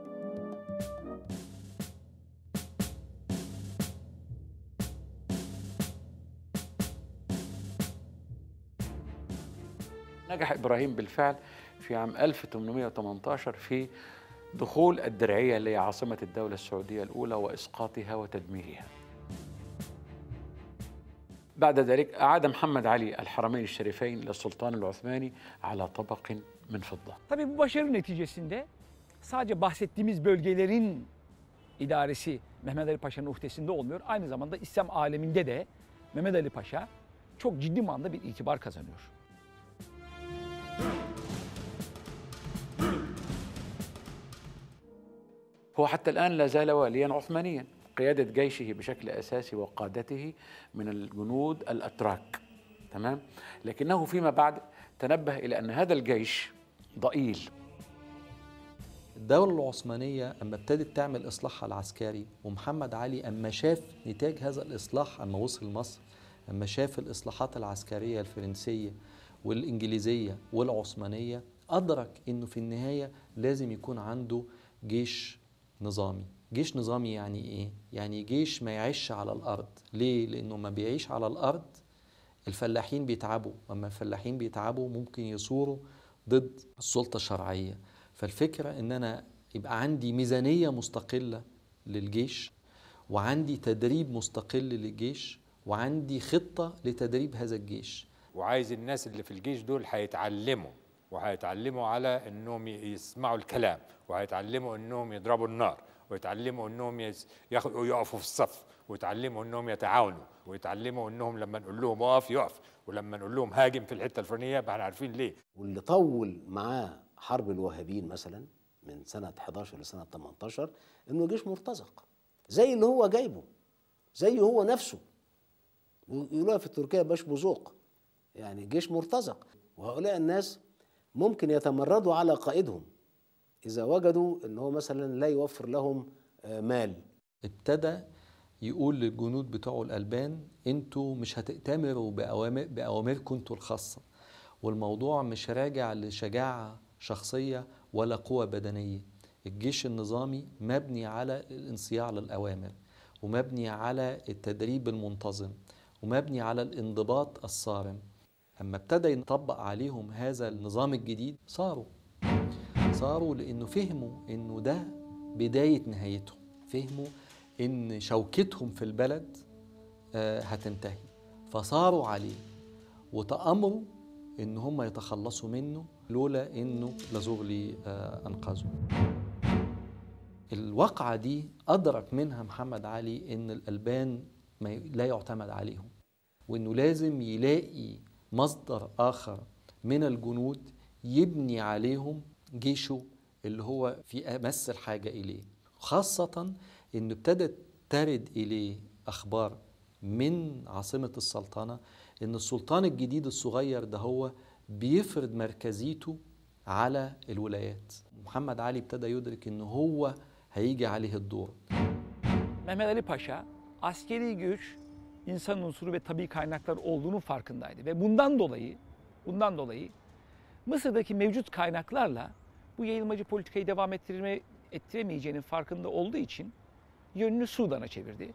Speaker 10: نجح إبراهيم بالفعل في عام 1818 في دخول الدرعية اللي هي عاصمة الدولة السعودية الأولى وإسقاطها وتدميرها بعد ذلك أعاد محمد علي الحرمين الشريفين للسلطان العثماني على طبق من فضة
Speaker 12: Tabii bu başarı neticesinde sadece bahsettiğimiz bölgelerin idaresi Mehmet Ali Paşa'nın uhdesinde olmuyor. Aynı zamanda İslam aleminde de Mehmet Ali Paşa çok ciddi manada bir itibar kazanıyor.
Speaker 10: هو حتى الآن لا زال واليا عثمانيا قيادة جيشه بشكل أساسي وقادته من الجنود الأتراك تمام لكنه فيما بعد تنبه إلى أن هذا الجيش ضئيل
Speaker 3: الدولة العثمانية أما ابتدت تعمل إصلاحها العسكري ومحمد علي أما شاف نتاج هذا الإصلاح أما وصل مصر أما شاف الإصلاحات العسكرية الفرنسية والإنجليزية والعثمانية أدرك أنه في النهاية لازم يكون عنده جيش نظامي جيش نظامي يعني إيه؟ يعني جيش ما يعيش على الأرض ليه؟ لأنه ما بيعيش على الأرض الفلاحين بيتعبوا أما الفلاحين بيتعبوا ممكن يثوروا ضد السلطة الشرعية فالفكرة ان انا يبقى عندي ميزانية مستقلة للجيش وعندي تدريب مستقل للجيش وعندي خطة لتدريب هذا الجيش
Speaker 13: وعايز الناس اللي في الجيش دول هيتعلموا وهيتعلموا على انهم يسمعوا الكلام وهيتعلموا انهم يضربوا النار ويتعلموا انهم يس- ياخدوا يقفوا في الصف ويتعلموا انهم يتعاونوا ويتعلموا انهم لما نقول لهم اقف يقف ولما نقول لهم هاجم في الحته الفلانيه يبقى احنا عارفين ليه
Speaker 4: واللي طول معاه حرب الوهابيين مثلا من سنة 11 لسنة 18 انه جيش مرتزق زي اللي هو جايبه زي هو نفسه يقولوها في تركيا باش بزوق يعني جيش مرتزق وهؤلاء الناس ممكن يتمردوا على قائدهم إذا وجدوا ان هو مثلا لا يوفر لهم آه، مال
Speaker 3: ابتدى يقول للجنود بتوعه الألبان انتوا مش هتأتمروا بأوامر بأوامركم انتوا الخاصة والموضوع مش راجع لشجاعة شخصية ولا قوة بدنية الجيش النظامي مبني على الانصياع للأوامر ومبني على التدريب المنتظم ومبني على الانضباط الصارم أما ابتدى يطبق عليهم هذا النظام الجديد صاروا صاروا لأنه فهموا أنه ده بداية نهايتهم فهموا ان شوكتهم في البلد آه، هتنتهي فصاروا عليه وتأمروا ان هم يتخلصوا منه لولا انه لزغلي آه، انقذه الواقعة دي أدرك منها محمد علي إن الألبان ما ي- لا يعتمد عليهم وإنه لازم يلاقي مصدر آخر من الجنود يبني عليهم جيشه اللي هو في أمس الحاجة إليه خاصة إنه ابتدت ترد إليه أخبار من عاصمة السلطنة إن السلطان الجديد الصغير ده هو بيفرض مركزيته على الولايات محمد علي ابتدى يدرك إن هو هيجي عليه الدور
Speaker 12: Mehmet Ali Paşa askeri güç, insan unsuru ve tabii kaynaklar olduğunun farkındaydı ve bundan dolayı bundan dolayı Mısır'daki mevcut kaynaklarla bu yayılmacı politikayı devam ettirme ettiremeyeceğinin farkında olduğu için yönünü Sudan'a çevirdi.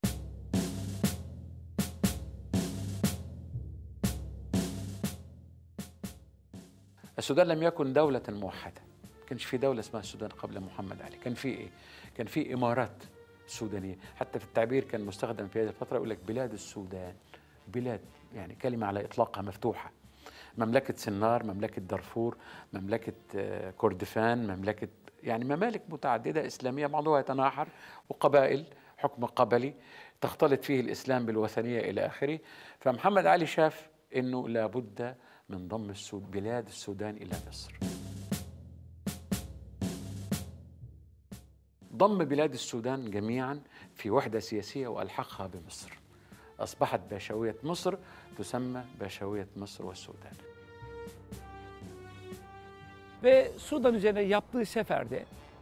Speaker 10: السودان لم يكن دولة موحدة ما كانش في دولة اسمها السودان قبل محمد علي كان في ايه كان في امارات سودانية حتى في التعبير كان مستخدم في هذه الفترة يقول لك بلاد السودان بلاد يعني كلمة على إطلاقها مفتوحة مملكة سنار مملكة دارفور مملكة آه، كردفان مملكة يعني ممالك متعددة إسلامية بعضها يتناحر وقبائل حكم قبلي تختلط فيه الإسلام بالوثنية إلى آخره فمحمد علي شاف أنه لابد من ضم السود بلاد السودان إلى مصر ضم بلاد السودان جميعا في وحدة سياسية وألحقها بمصر أصبحت باشوية مصر تسمى باشوية مصر والسودان
Speaker 12: Ve Sudan üzerine yaptığı seferde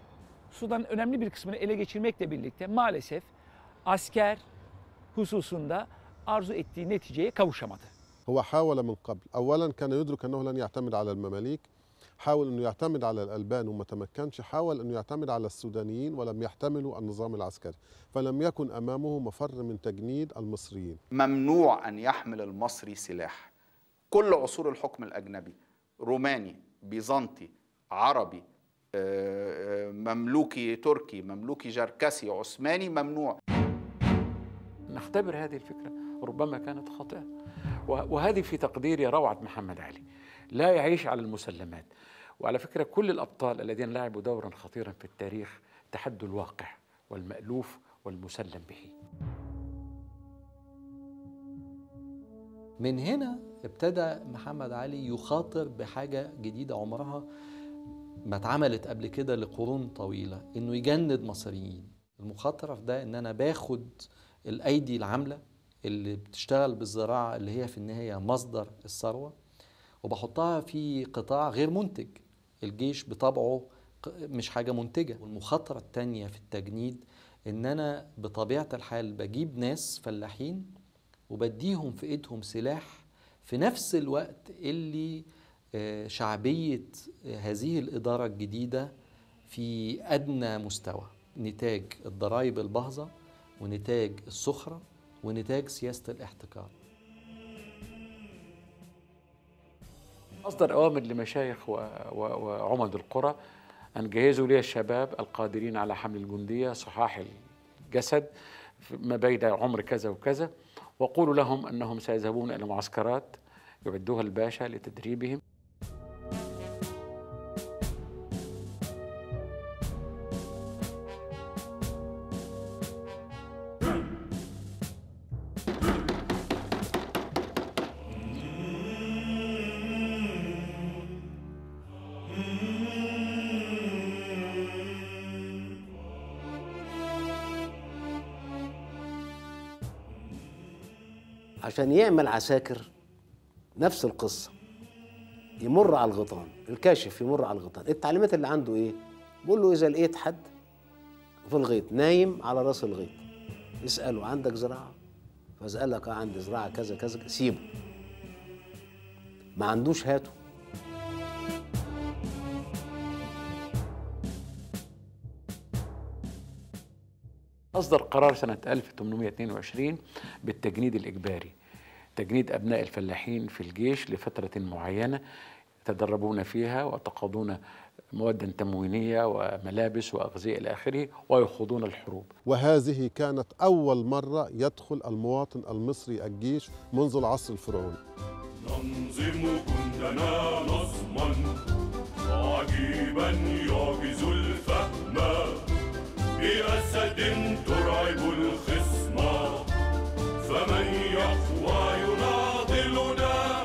Speaker 12: Sudan'ın önemli bir kısmını ele geçirmekle birlikte maalesef asker hususunda arzu ettiği neticeye kavuşamadı.
Speaker 1: هو حاول من قبل أولا كان يدرك أنه لن يعتمد على المماليك حاول أنه يعتمد على الألبان وما تمكنش حاول أنه يعتمد على السودانيين ولم يحتملوا النظام العسكري فلم يكن أمامه مفر من تجنيد المصريين
Speaker 8: ممنوع أن يحمل المصري سلاح كل عصور الحكم الأجنبي روماني بيزنطي عربي آه، آه، مملوكي تركي مملوكي جركسي عثماني ممنوع
Speaker 10: نختبر هذه الفكرة ربما كانت خاطئة و- وهذه في تقديري روعة محمد علي لا يعيش على المسلمات وعلى فكرة كل الأبطال الذين لعبوا دورا خطيرا في التاريخ تحدوا الواقع والمألوف والمسلم به
Speaker 3: من هنا ابتدى محمد علي يخاطر بحاجة جديدة عمرها ما اتعملت قبل كده لقرون طويلة انه يجند مصريين المخاطرة في ده ان انا باخد الايدي العاملة اللي بتشتغل بالزراعة اللي هي في النهاية مصدر الثروة وبحطها في قطاع غير منتج الجيش بطبعه ق- مش حاجة منتجة والمخاطرة التانية في التجنيد ان انا بطبيعة الحال بجيب ناس فلاحين وبديهم في ايدهم سلاح في نفس الوقت اللي آه، شعبية آه، هذه الإدارة الجديدة في أدنى مستوى نتاج الضرائب الباهظة ونتاج السخرة ونتاج سياسة الاحتكار
Speaker 10: أصدر أوامر لمشايخ و- و- وعمد القرى أن جهزوا لي الشباب القادرين على حمل الجندية صحاح الجسد في- ما بين عمر كذا وكذا وقولوا لهم أنهم سيذهبون إلى معسكرات يعدوها الباشا لتدريبهم
Speaker 4: عشان يعمل عساكر نفس القصة يمر على الغيطان الكاشف يمر على الغيطان التعليمات اللي عنده ايه بقول له اذا لقيت حد في الغيط نايم على راس الغيط اسأله عندك زراعة فاسألك اه عندي زراعة كذا كذا سيبه ما عندوش هاته
Speaker 10: أصدر قرار سنة 1822 بالتجنيد الإجباري تجنيد أبناء الفلاحين في الجيش لفترة معينة يتدربون فيها ويتقاضون مواد تموينية وملابس وأغذية إلى آخره ويخوضون الحروب
Speaker 1: وهذه كانت أول مرة يدخل المواطن المصري الجيش منذ العصر الفرعوني
Speaker 14: ننظم جندنا نظما عجيبا يعجز الفهم بأسد ترعب الخصم فمن يقوى يناضلنا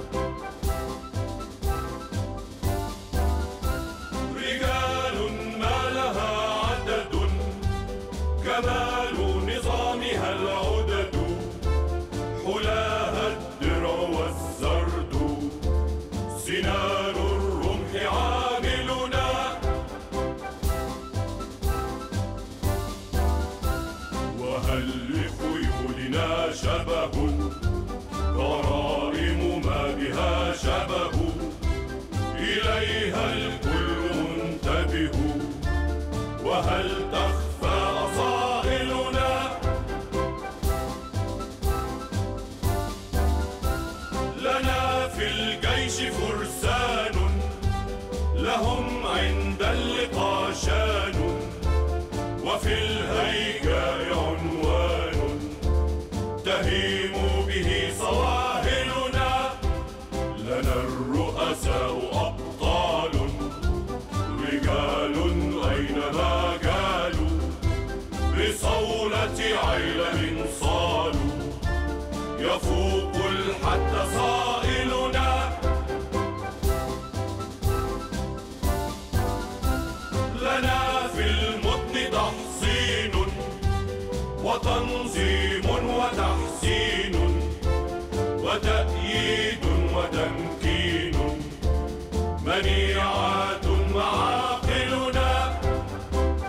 Speaker 14: رجال ما لها عدد كمال نظامها العدد حلاها الدرع والزرد سنان الرمح عاملنا وهل لخيولنا شبه غرائم ما بها شبه إليها الكل منتبه وهل تخفى أصائلنا لنا في الجيش فرسان لهم عند اللقاء شان وفي الهيجاء عنوان تهيم به صواهلنا لنا الرؤساء أبطال رجال أينما جالوا بصولة عيلم صالوا يفوق الحد صائلنا لنا في المتن تحصين وتنظيم وتحسين وتأييد وتمكين منيعات معاقلنا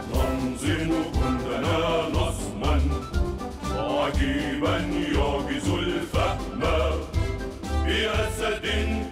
Speaker 14: عجيبا يعجز الفهم بأسد